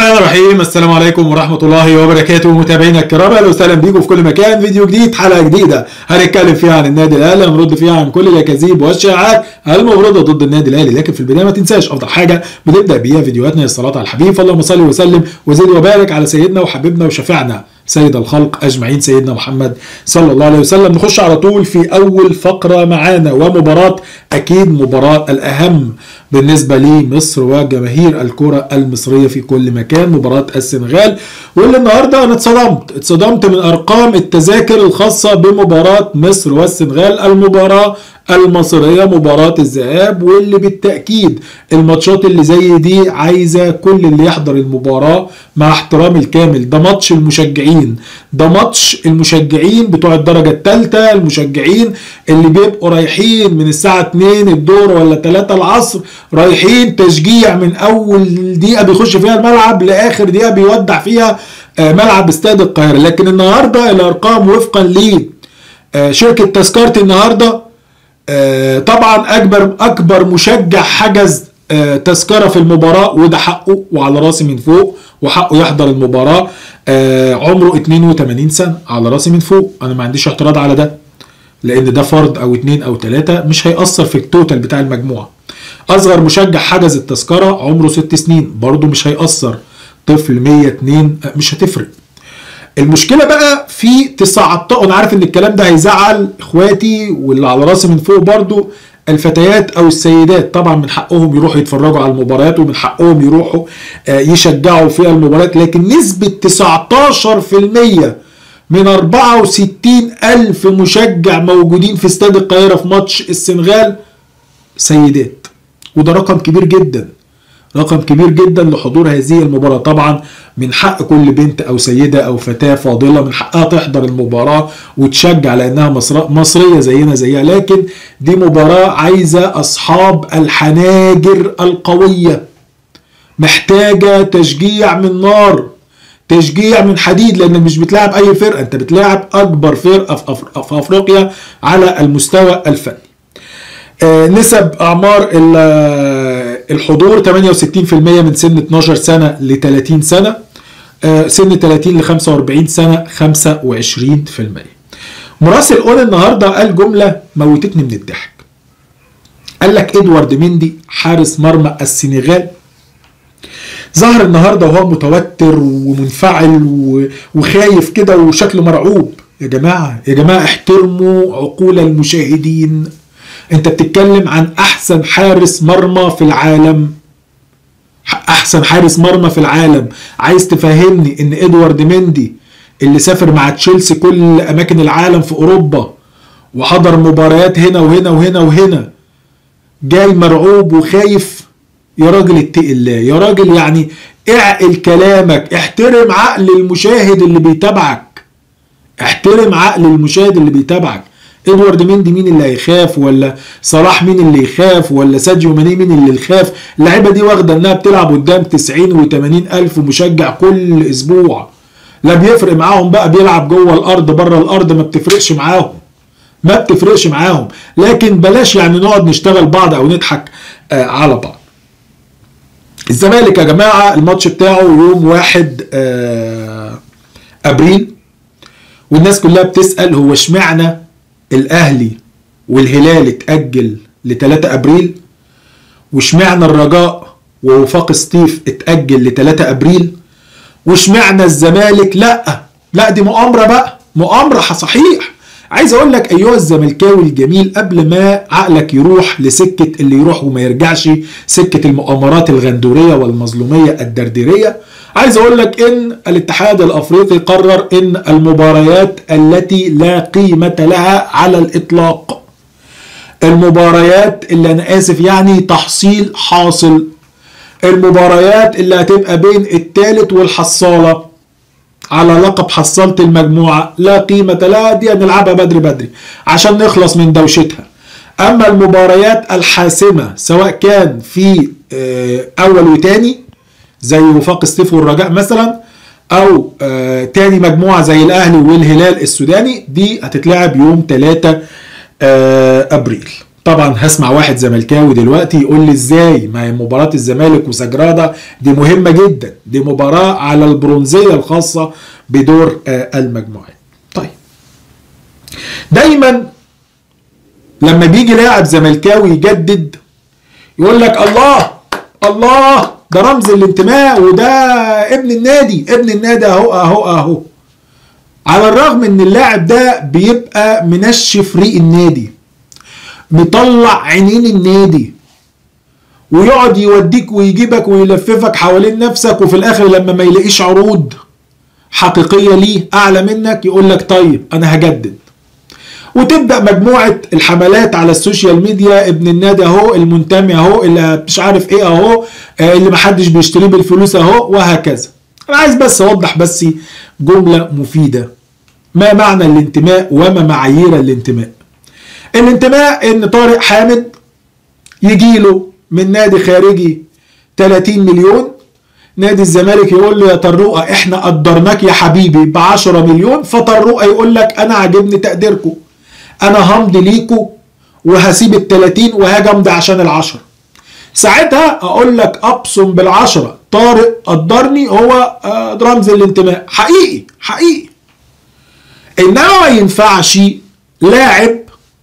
الرحمن الرحيم السلام عليكم ورحمة الله وبركاته متابعينا الكرام اهلا وسهلا بيكم في كل مكان فيديو جديد حلقة جديدة هنتكلم فيها عن النادي الاهلي هنرد فيها عن كل الاكاذيب والشائعات المغرضة ضد النادي الاهلي لكن في البداية ما تنساش افضل حاجة بنبدأ بيها فيديوهاتنا هي الصلاة على الحبيب اللهم صل وسلم وزد وبارك على سيدنا وحبيبنا وشفيعنا سيد الخلق اجمعين سيدنا محمد صلى الله عليه وسلم نخش على طول في اول فقره معانا ومباراه اكيد مباراه الاهم بالنسبه لمصر وجماهير الكره المصريه في كل مكان مباراه السنغال واللي النهارده انا اتصدمت اتصدمت من ارقام التذاكر الخاصه بمباراه مصر والسنغال المباراه المصريه مباراه الذهاب واللي بالتاكيد الماتشات اللي زي دي عايزه كل اللي يحضر المباراه مع احترامي الكامل ده ماتش المشجعين ده ماتش المشجعين بتوع الدرجه الثالثه المشجعين اللي بيبقوا رايحين من الساعه 2 الظهر ولا 3 العصر رايحين تشجيع من اول دقيقه بيخش فيها الملعب لاخر دقيقه بيودع فيها ملعب استاد القاهره لكن النهارده الارقام وفقا ل شركه تذكرتي النهارده طبعا اكبر اكبر مشجع حجز تذكره في المباراه وده حقه وعلى راسي من فوق وحقه يحضر المباراه عمره 82 سنه على راسي من فوق انا ما عنديش اعتراض على ده لان ده فرد او اتنين او تلاته مش هيأثر في التوتال بتاع المجموعه اصغر مشجع حجز التذكره عمره ست سنين برضه مش هيأثر طفل 102 مش هتفرق المشكله بقى في 19 انا عارف ان الكلام ده هيزعل اخواتي واللي على راسي من فوق برضو الفتيات او السيدات طبعا من حقهم يروحوا يتفرجوا على المباريات ومن حقهم يروحوا يشجعوا في المباريات لكن نسبه 19% من 64 ألف مشجع موجودين في استاد القاهرة في ماتش السنغال سيدات وده رقم كبير جدا رقم كبير جدا لحضور هذه المباراة طبعا من حق كل بنت او سيدة او فتاة فاضلة من حقها تحضر المباراة وتشجع لانها مصر مصرية زينا زيها لكن دي مباراة عايزة اصحاب الحناجر القوية محتاجة تشجيع من نار تشجيع من حديد لانك مش بتلاعب اي فرقة انت بتلاعب اكبر فرقة في, أفر... في افريقيا على المستوى الفني آه نسب اعمار الحضور 68% من سن 12 سنة ل 30 سنة آه سن 30 ل 45 سنة 25% مراسل اون النهاردة قال جملة موتتني من الضحك قال لك ادوارد مندي حارس مرمى السنغال ظهر النهاردة وهو متوتر ومنفعل وخايف كده وشكله مرعوب يا جماعة يا جماعة احترموا عقول المشاهدين انت بتتكلم عن احسن حارس مرمى في العالم احسن حارس مرمى في العالم عايز تفهمني ان ادوارد مندي اللي سافر مع تشيلسي كل اماكن العالم في اوروبا وحضر مباريات هنا وهنا وهنا وهنا جاي مرعوب وخايف يا راجل اتقي الله يا راجل يعني اعقل كلامك احترم عقل المشاهد اللي بيتابعك احترم عقل المشاهد اللي بيتابعك ادوارد مندي مين اللي هيخاف ولا صلاح مين اللي يخاف ولا ساديو ماني مين اللي يخاف اللعيبه دي واخده انها بتلعب قدام 90 و80 الف مشجع كل اسبوع لا بيفرق معاهم بقى بيلعب جوه الارض بره الارض ما بتفرقش معاهم ما بتفرقش معاهم لكن بلاش يعني نقعد نشتغل بعض او نضحك آه على بعض الزمالك يا جماعه الماتش بتاعه يوم 1 آه ابريل والناس كلها بتسال هو اشمعنى الاهلي والهلال اتاجل ل 3 ابريل واشمعنى الرجاء ووفاق ستيف اتاجل ل 3 ابريل واشمعنى الزمالك لا لا دي مؤامره بقى مؤامره صحيح عايز اقول لك ايها الزملكاوي الجميل قبل ما عقلك يروح لسكه اللي يروح وما يرجعش سكه المؤامرات الغندوريه والمظلوميه الدرديريه عايز اقول لك ان الاتحاد الافريقي قرر ان المباريات التي لا قيمه لها على الاطلاق المباريات اللي انا اسف يعني تحصيل حاصل المباريات اللي هتبقى بين الثالث والحصاله على لقب حصلت المجموعه لا قيمه لها دي هنلعبها بدري بدري عشان نخلص من دوشتها اما المباريات الحاسمه سواء كان في اول وتاني زي وفاق ستيف والرجاء مثلا او آه تاني مجموعه زي الاهلي والهلال السوداني دي هتتلعب يوم 3 آه ابريل طبعا هسمع واحد زملكاوي دلوقتي يقول لي ازاي ما هي مباراة الزمالك وسجرادة دي مهمة جدا دي مباراة على البرونزية الخاصة بدور المجموعات طيب دايما لما بيجي لاعب زملكاوي يجدد يقول لك الله الله ده رمز الانتماء وده ابن النادي ابن النادي اهو اهو اهو على الرغم ان اللاعب ده بيبقى منشف ريق النادي مطلع عينين النادي ويقعد يوديك ويجيبك ويلففك حوالين نفسك وفي الاخر لما ما يلاقيش عروض حقيقيه ليه اعلى منك يقول لك طيب انا هجدد وتبدا مجموعه الحملات على السوشيال ميديا ابن النادي اهو المنتمي اهو اللي مش عارف ايه اهو اللي محدش بيشتريه بالفلوس اهو وهكذا انا عايز بس اوضح بس جمله مفيده ما معنى الانتماء وما معايير الانتماء الانتماء ان طارق حامد يجي له من نادي خارجي 30 مليون نادي الزمالك يقول له يا طروقه احنا قدرناك يا حبيبي ب 10 مليون فطروقه يقول لك انا عاجبني تقديركم انا همضي ليكوا وهسيب ال 30 وهاجي امضي عشان ال 10 ساعتها اقول لك ابصم بالعشره طارق قدرني هو رمز الانتماء حقيقي حقيقي انما ما ينفعش لاعب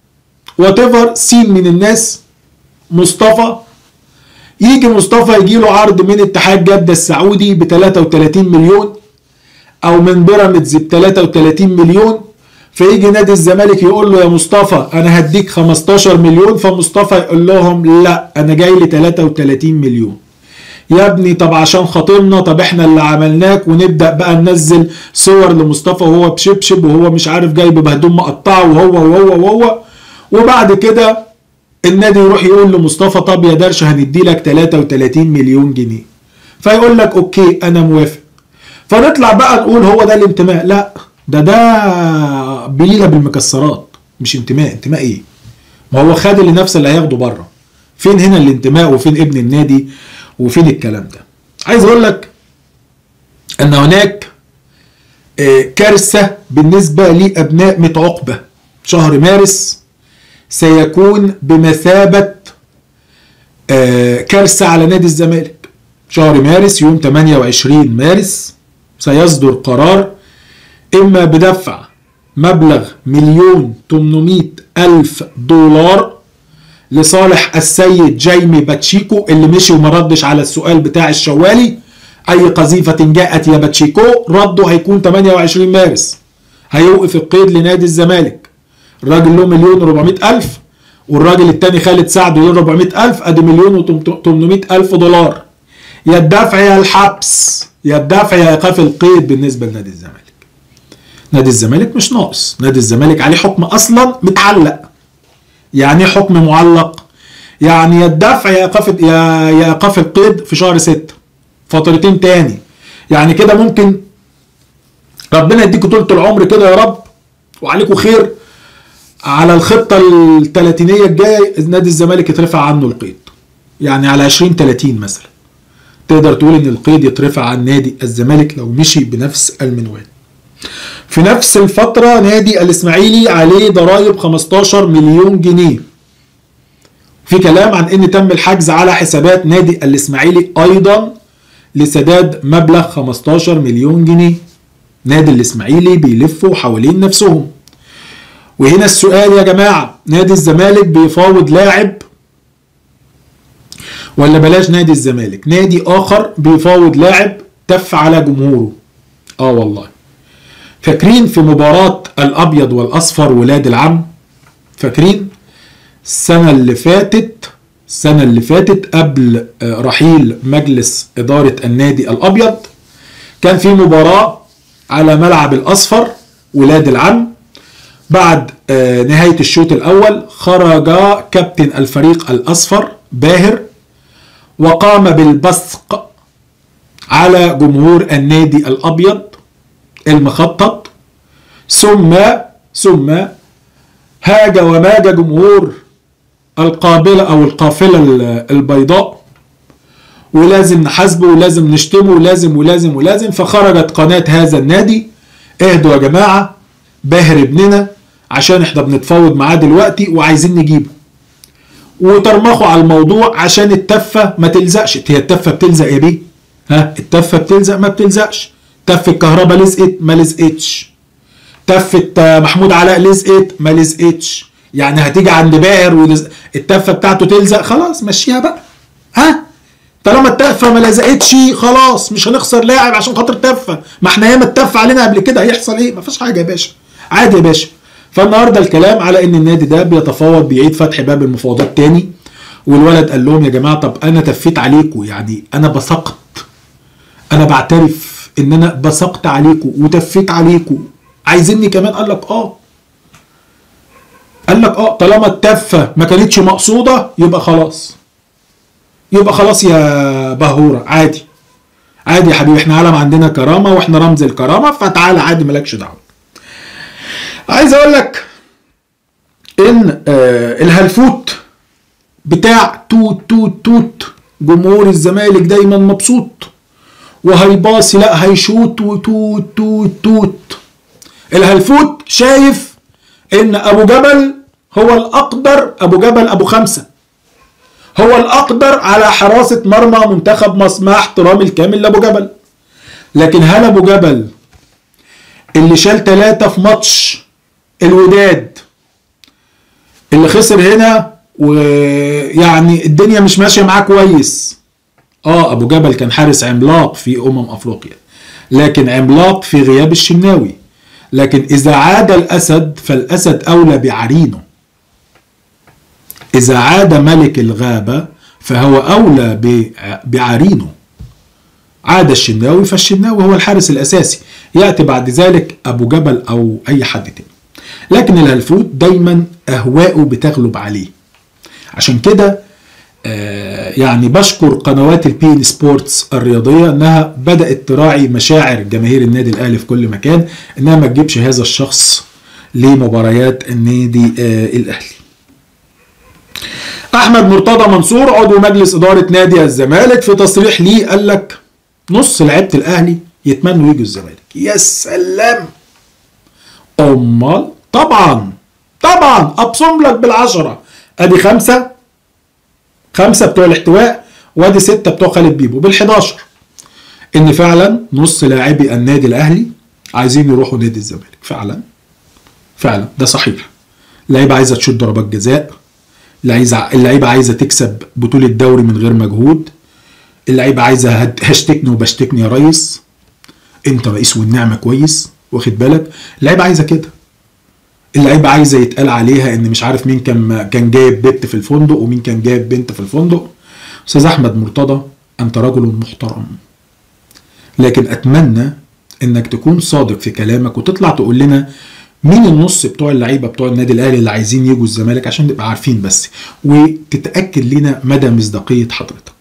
وات سين من الناس مصطفى يجي مصطفى يجي له عرض من اتحاد جده السعودي ب 33 مليون او من بيراميدز ب 33 مليون فيجي نادي الزمالك يقول له يا مصطفى انا هديك 15 مليون فمصطفى يقول لهم لا انا جاي لي 33 مليون يا ابني طب عشان خاطرنا طب احنا اللي عملناك ونبدا بقى ننزل صور لمصطفى وهو بشبشب وهو مش عارف جايب بهدوم مقطعه وهو وهو وهو وبعد كده النادي يروح يقول لمصطفى طب يا درش هندي لك 33 مليون جنيه فيقول لك اوكي انا موافق فنطلع بقى نقول هو ده الانتماء لا ده ده بليله بالمكسرات مش انتماء انتماء ايه ما هو خد اللي نفس اللي هياخده بره فين هنا الانتماء وفين ابن النادي وفين الكلام ده عايز اقول لك ان هناك كارثه بالنسبه لابناء ميت عقبه شهر مارس سيكون بمثابه كارثه على نادي الزمالك شهر مارس يوم 28 مارس سيصدر قرار اما بدفع مبلغ مليون 800 الف دولار لصالح السيد جايمي باتشيكو اللي مشي وما ردش على السؤال بتاع الشوالي اي قذيفة جاءت يا باتشيكو رده هيكون 28 مارس هيوقف القيد لنادي الزمالك الراجل له مليون و400 الف والراجل التاني خالد سعد له 400 الف ادي مليون و800 الف دولار يا الدفع يا الحبس يا الدفع يا ايقاف القيد بالنسبه لنادي الزمالك نادي الزمالك مش ناقص نادي الزمالك عليه حكم اصلا متعلق يعني ايه حكم معلق يعني يا الدفع يا ايقاف يا يا ايقاف القيد في شهر 6 فترتين تاني يعني كده ممكن ربنا يديكوا طولة العمر كده يا رب وعليكم خير على الخطه الثلاثينيه الجايه نادي الزمالك يترفع عنه القيد يعني على 20 30 مثلا تقدر تقول ان القيد يترفع عن نادي الزمالك لو مشي بنفس المنوال في نفس الفترة نادي الإسماعيلي عليه ضرائب 15 مليون جنيه في كلام عن ان تم الحجز على حسابات نادي الإسماعيلي أيضا لسداد مبلغ 15 مليون جنيه نادي الإسماعيلي بيلفوا حوالين نفسهم وهنا السؤال يا جماعة نادي الزمالك بيفاوض لاعب ولا بلاش نادي الزمالك نادي آخر بيفاوض لاعب تف على جمهوره اه والله فاكرين في مباراة الأبيض والأصفر ولاد العم فاكرين السنة اللي فاتت السنة اللي فاتت قبل رحيل مجلس إدارة النادي الأبيض كان في مباراة على ملعب الأصفر ولاد العم بعد نهاية الشوط الأول خرج كابتن الفريق الأصفر باهر وقام بالبصق على جمهور النادي الأبيض المخطط ثم ثم هاج وماج جمهور القابلة أو القافلة البيضاء ولازم نحاسبه ولازم نشتمه ولازم ولازم ولازم فخرجت قناة هذا النادي اهدوا يا جماعة باهر ابننا عشان احنا بنتفاوض معاه دلوقتي وعايزين نجيبه وترمخوا على الموضوع عشان التفه ما تلزقش هي التفه بتلزق يا بيه ها التفه بتلزق ما بتلزقش تفه الكهرباء لزقت ما لزقتش تفه محمود علاء لزقت ما لزقتش يعني هتيجي عند باهر ولزق التفه بتاعته تلزق خلاص مشيها بقى ها طالما التفه ما لزقتش خلاص مش هنخسر لاعب عشان خاطر تفه ما احنا ياما التف علينا قبل كده هيحصل ايه ما فيش حاجه يا باشا عادي يا باشا فالنهارده الكلام على ان النادي ده بيتفاوض بيعيد فتح باب المفاوضات تاني والولد قال لهم يا جماعه طب انا تفيت عليكم يعني انا بسقط انا بعترف ان انا بسقط عليكم وتفيت عليكم عايزيني كمان قال لك اه قال لك اه طالما التفه ما كانتش مقصوده يبقى خلاص يبقى خلاص يا بهوره عادي عادي يا حبيبي احنا عالم عندنا كرامه واحنا رمز الكرامه فتعالى عادي مالكش دعوه عايز اقول لك ان آه الهلفوت بتاع توت توت توت جمهور الزمالك دايما مبسوط وهيباصي لا هيشوت وتوت توت توت الهلفوت شايف ان ابو جبل هو الاقدر ابو جبل ابو خمسه هو الاقدر على حراسه مرمى منتخب مصر مع احترامي الكامل لابو جبل لكن هل ابو جبل اللي شال ثلاثه في ماتش الوداد اللي خسر هنا ويعني الدنيا مش ماشيه معاه كويس اه ابو جبل كان حارس عملاق في امم افريقيا لكن عملاق في غياب الشناوي لكن اذا عاد الاسد فالاسد اولى بعرينه اذا عاد ملك الغابه فهو اولى بعرينه عاد الشناوي فالشناوي هو الحارس الاساسي ياتي بعد ذلك ابو جبل او اي حد تاني لكن الهلفوت دايما اهواءه بتغلب عليه عشان كده آه يعني بشكر قنوات البي ان سبورتس الرياضيه انها بدات تراعي مشاعر جماهير النادي الاهلي في كل مكان انها ما تجيبش هذا الشخص لمباريات النادي آه الاهلي. احمد مرتضى منصور عضو مجلس اداره نادي الزمالك في تصريح ليه قال لك نص لعيبه الاهلي يتمنوا يجوا الزمالك يا سلام امال طبعا طبعا ابصم لك بالعشره ادي خمسه خمسه بتوع الاحتواء وادي سته بتوع خالد بيبو بال11 ان فعلا نص لاعبي النادي الاهلي عايزين يروحوا نادي الزمالك فعلا فعلا ده صحيح اللعيبه عايزه تشوط ضربات جزاء اللعيبه عايزه تكسب بطوله دوري من غير مجهود اللعيبه عايزه هشتكني وبشتكني يا ريس انت رئيس والنعمه كويس واخد بالك اللعيبه عايزه كده اللعيبه عايزه يتقال عليها ان مش عارف مين كان كان جايب بنت في الفندق ومين كان جايب بنت في الفندق استاذ احمد مرتضى انت رجل محترم لكن اتمنى انك تكون صادق في كلامك وتطلع تقول لنا مين النص بتوع اللعيبه بتوع النادي الاهلي اللي عايزين يجوا الزمالك عشان نبقى عارفين بس وتتاكد لنا مدى مصداقيه حضرتك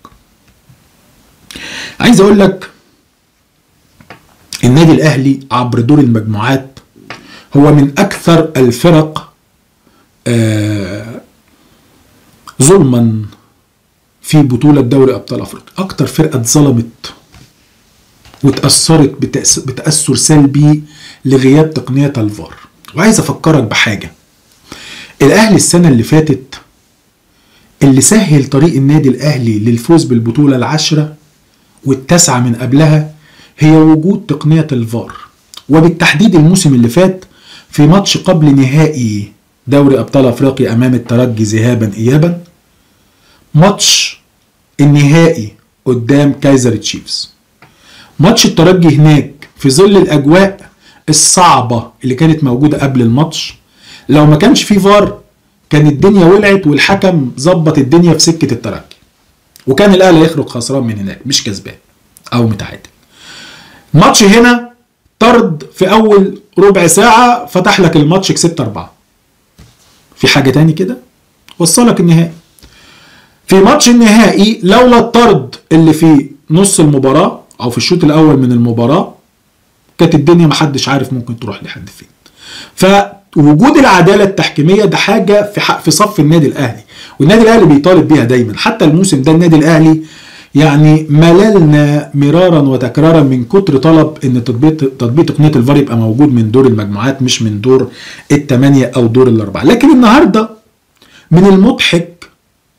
عايز اقول لك النادي الاهلي عبر دور المجموعات هو من اكثر الفرق آه ظلما في بطولة دوري أبطال أفريقيا أكتر فرقة اتظلمت وتأثرت بتأس- بتأثر سلبي لغياب تقنية الفار وعايز أفكرك بحاجة الأهلي السنة اللي فاتت اللي سهل طريق النادي الأهلي للفوز بالبطولة العشرة والتاسعة من قبلها هي وجود تقنية الفار وبالتحديد الموسم اللي فات في ماتش قبل نهائي دوري أبطال أفريقيا أمام الترجي ذهابا إيابا ماتش النهائي قدام كايزر تشيفز ماتش الترجي هناك في ظل الأجواء الصعبة اللي كانت موجودة قبل الماتش لو ما كانش فيه فار كان الدنيا ولعت والحكم ظبط الدنيا في سكة الترجي وكان الأهلي يخرج خسران من هناك مش كسبان أو متعادل ماتش هنا طرد في أول ربع ساعة فتح لك الماتش كسبت أربعة في حاجة تاني كده وصلك النهائي في ماتش النهائي لولا الطرد اللي في نص المباراة أو في الشوط الأول من المباراة كانت الدنيا محدش عارف ممكن تروح لحد فين فوجود العدالة التحكيمية ده حاجة في حق في صف النادي الأهلي والنادي الأهلي بيطالب بيها دايما حتى الموسم ده النادي الأهلي يعني مللنا مرارا وتكرارا من كتر طلب ان تطبيق تطبيق تقنيه الفار يبقى موجود من دور المجموعات مش من دور الثمانيه او دور الاربعه لكن النهارده من المضحك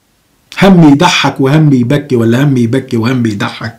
هم يضحك وهم يبكي ولا هم يبكي وهم يضحك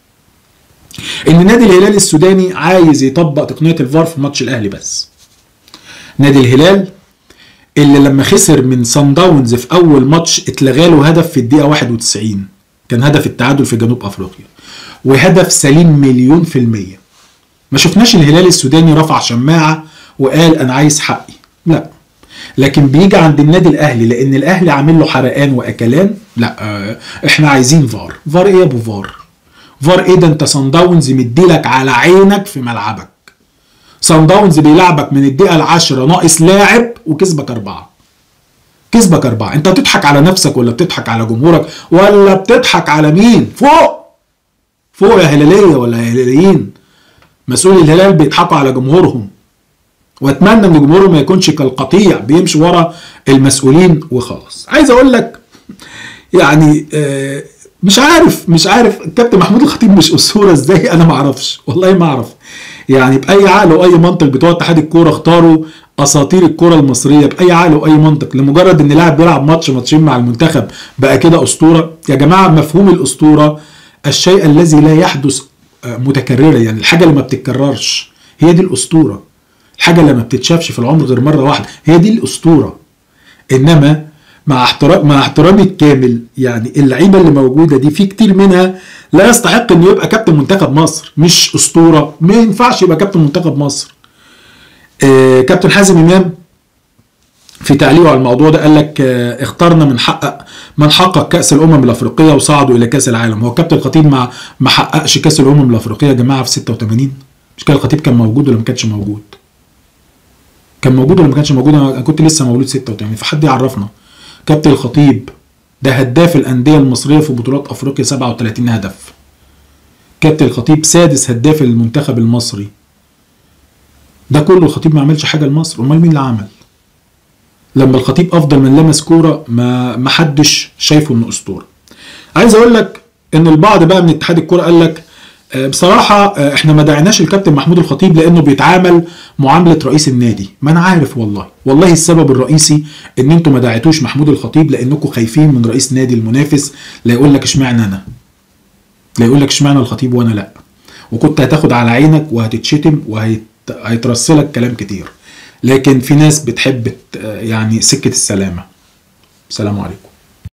ان نادي الهلال السوداني عايز يطبق تقنيه الفار في ماتش الاهلي بس نادي الهلال اللي لما خسر من سان داونز في اول ماتش اتلغى له هدف في الدقيقه 91 كان هدف التعادل في جنوب افريقيا وهدف سليم مليون في الميه ما شفناش الهلال السوداني رفع شماعه وقال انا عايز حقي لا لكن بيجي عند النادي الاهلي لان الاهلي عامل له حرقان واكلان لا آه، احنا عايزين فار فار ايه يا ابو فار فار ايه ده انت سان داونز مديلك على عينك في ملعبك سان داونز بيلعبك من الدقيقه العاشره ناقص لاعب وكسبك اربعه كسبك اربعه انت بتضحك على نفسك ولا بتضحك على جمهورك ولا بتضحك على مين فوق فوق يا هلاليه ولا يا هلاليين مسؤول الهلال بيضحكوا على جمهورهم واتمنى ان جمهورهم ما يكونش كالقطيع بيمشي ورا المسؤولين وخلاص عايز اقول لك يعني آه، مش عارف مش عارف الكابتن محمود الخطيب مش اسطوره ازاي انا ما اعرفش والله ما اعرف يعني باي عقل واي منطق بتوع اتحاد الكوره اختاروا اساطير الكوره المصريه باي عقل واي منطق لمجرد ان لاعب بيلعب ماتش ماتشين مع المنتخب بقى كده اسطوره يا جماعه مفهوم الاسطوره الشيء الذي لا يحدث آه، متكررا يعني الحاجه اللي ما بتتكررش هي دي الاسطوره الحاجه اللي ما بتتشافش في العمر غير مره واحده هي دي الاسطوره انما مع احترام مع احترامي الكامل يعني اللعيبه اللي موجوده دي في كتير منها لا يستحق انه يبقى كابتن منتخب مصر مش اسطوره ما ينفعش يبقى كابتن منتخب مصر آه كابتن حازم امام في تعليقه على الموضوع ده قال لك آه اخترنا من حقق من حقق كاس الامم الافريقيه وصعدوا الى كاس العالم هو كابتن الخطيب ما ما حققش كاس الامم الافريقيه يا جماعه في 86 مش كان الخطيب كان موجود ولا ما كانش موجود كان موجود ولا ما كانش موجود انا كنت لسه مولود 86 فحد يعرفنا كابتن الخطيب ده هداف الانديه المصريه في بطولات افريقيا 37 هدف كابتن الخطيب سادس هداف المنتخب المصري ده كله الخطيب ما عملش حاجه لمصر امال مين اللي عمل لما الخطيب افضل من لمس كوره ما ما حدش شايفه انه اسطوره عايز اقول لك ان البعض بقى من اتحاد الكوره قال لك آه، بصراحة آه، احنا ما دعيناش الكابتن محمود الخطيب لانه بيتعامل معاملة رئيس النادي ما انا عارف والله والله السبب الرئيسي ان انتوا ما دعيتوش محمود الخطيب لانكم خايفين من رئيس نادي المنافس لا يقول لك اشمعنى انا لا يقول لك اشمعنى الخطيب وانا لا وكنت هتاخد على عينك وهتتشتم وهيترسلك كلام كتير لكن في ناس بتحب ت- يعني سكة السلامة السلام عليكم